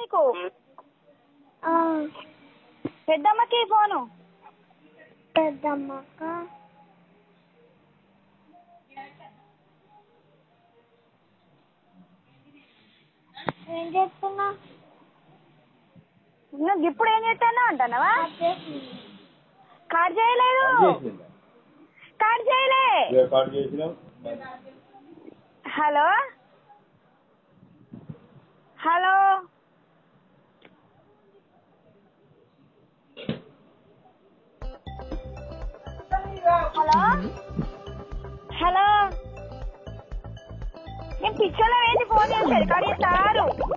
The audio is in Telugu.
నీకు ఆ, పెద్దమ్మకి ఫోను పెద్దమ్మక్క ఏం చేస్తున్నా నువ్వు ఇప్పుడు ఏం చేస్తానో అంటున్నావా కార్డ్ చేయలేదు కార్డ్ చేయలే కార్డు చేసినాం హలో హలో హలో హలో నేను పిచ్చోలో వేసి ఫోన్ చేసి రికార్డ్ చేస్తారు